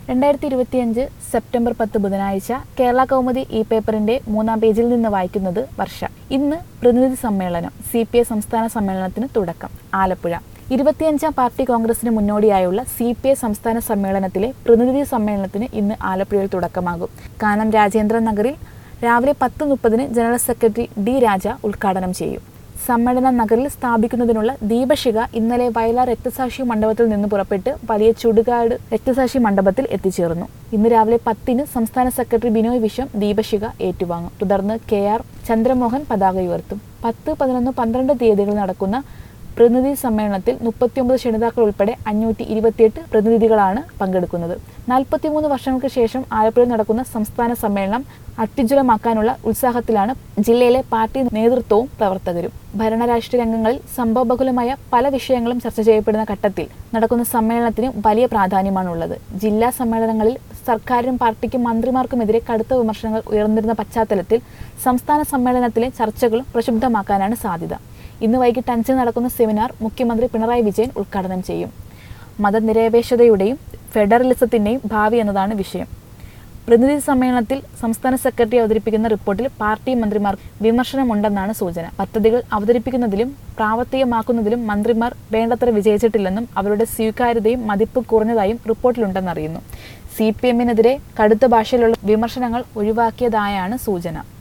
രണ്ടായിരത്തി ഇരുപത്തിയഞ്ച് സെപ്റ്റംബർ പത്ത് ബുധനാഴ്ച കേരള കൗമുദി ഇ പേപ്പറിന്റെ മൂന്നാം പേജിൽ നിന്ന് വായിക്കുന്നത് വർഷ ഇന്ന് പ്രതിനിധി സമ്മേളനം സി പി ഐ സംസ്ഥാന സമ്മേളനത്തിന് തുടക്കം ആലപ്പുഴ ഇരുപത്തിയഞ്ചാം പാർട്ടി കോൺഗ്രസിന് മുന്നോടിയായുള്ള സി പി ഐ സംസ്ഥാന സമ്മേളനത്തിലെ പ്രതിനിധി സമ്മേളനത്തിന് ഇന്ന് ആലപ്പുഴയിൽ തുടക്കമാകും കാനം രാജേന്ദ്രൻ നഗറിൽ രാവിലെ പത്ത് മുപ്പതിന് ജനറൽ സെക്രട്ടറി ഡി രാജ ഉദ്ഘാടനം ചെയ്യും സമ്മേളന നഗറിൽ സ്ഥാപിക്കുന്നതിനുള്ള ദീപശിഖ ഇന്നലെ വയലാർ രക്തസാക്ഷി മണ്ഡപത്തിൽ നിന്ന് പുറപ്പെട്ട് വലിയ ചുടുകാട് രക്തസാക്ഷി മണ്ഡപത്തിൽ എത്തിച്ചേർന്നു ഇന്ന് രാവിലെ പത്തിന് സംസ്ഥാന സെക്രട്ടറി ബിനോയ് വിശ്വം ദീപശിഖ ഏറ്റുവാങ്ങും തുടർന്ന് കെ ആർ ചന്ദ്രമോഹൻ പതാക ഉയർത്തും പത്ത് പതിനൊന്ന് പന്ത്രണ്ട് തീയതികളിൽ നടക്കുന്ന പ്രതിനിധി സമ്മേളനത്തിൽ മുപ്പത്തിയൊമ്പത് ക്ഷണിതാക്കൾ ഉൾപ്പെടെ അഞ്ഞൂറ്റി ഇരുപത്തിയെട്ട് പ്രതിനിധികളാണ് പങ്കെടുക്കുന്നത് നാൽപ്പത്തിമൂന്ന് വർഷങ്ങൾക്ക് ശേഷം ആലപ്പുഴയിൽ നടക്കുന്ന സംസ്ഥാന സമ്മേളനം അത്യുജ്വലമാക്കാനുള്ള ഉത്സാഹത്തിലാണ് ജില്ലയിലെ പാർട്ടി നേതൃത്വവും പ്രവർത്തകരും ഭരണരാഷ്ട്രീയ രംഗങ്ങളിൽ സംഭവബഹുലമായ പല വിഷയങ്ങളും ചർച്ച ചെയ്യപ്പെടുന്ന ഘട്ടത്തിൽ നടക്കുന്ന സമ്മേളനത്തിന് വലിയ പ്രാധാന്യമാണുള്ളത് ജില്ലാ സമ്മേളനങ്ങളിൽ സർക്കാരിനും പാർട്ടിക്കും മന്ത്രിമാർക്കുമെതിരെ കടുത്ത വിമർശനങ്ങൾ ഉയർന്നിരുന്ന പശ്ചാത്തലത്തിൽ സംസ്ഥാന സമ്മേളനത്തിലെ ചർച്ചകളും പ്രക്ഷുബ്ധമാക്കാനാണ് സാധ്യത ഇന്ന് വൈകിട്ട് അഞ്ചിന് നടക്കുന്ന സെമിനാർ മുഖ്യമന്ത്രി പിണറായി വിജയൻ ഉദ്ഘാടനം ചെയ്യും മതനിരപേക്ഷതയുടെയും ഫെഡറലിസത്തിന്റെയും ഭാവി എന്നതാണ് വിഷയം പ്രതിനിധി സമ്മേളനത്തിൽ സംസ്ഥാന സെക്രട്ടറി അവതരിപ്പിക്കുന്ന റിപ്പോർട്ടിൽ പാർട്ടി മന്ത്രിമാർ വിമർശനമുണ്ടെന്നാണ് സൂചന പദ്ധതികൾ അവതരിപ്പിക്കുന്നതിലും പ്രാവർത്തികമാക്കുന്നതിലും മന്ത്രിമാർ വേണ്ടത്ര വിജയിച്ചിട്ടില്ലെന്നും അവരുടെ സ്വീകാര്യതയും മതിപ്പ് കുറഞ്ഞതായും റിപ്പോർട്ടിലുണ്ടെന്നറിയുന്നു സി പി എമ്മിനെതിരെ കടുത്ത ഭാഷയിലുള്ള വിമർശനങ്ങൾ ഒഴിവാക്കിയതായാണ് സൂചന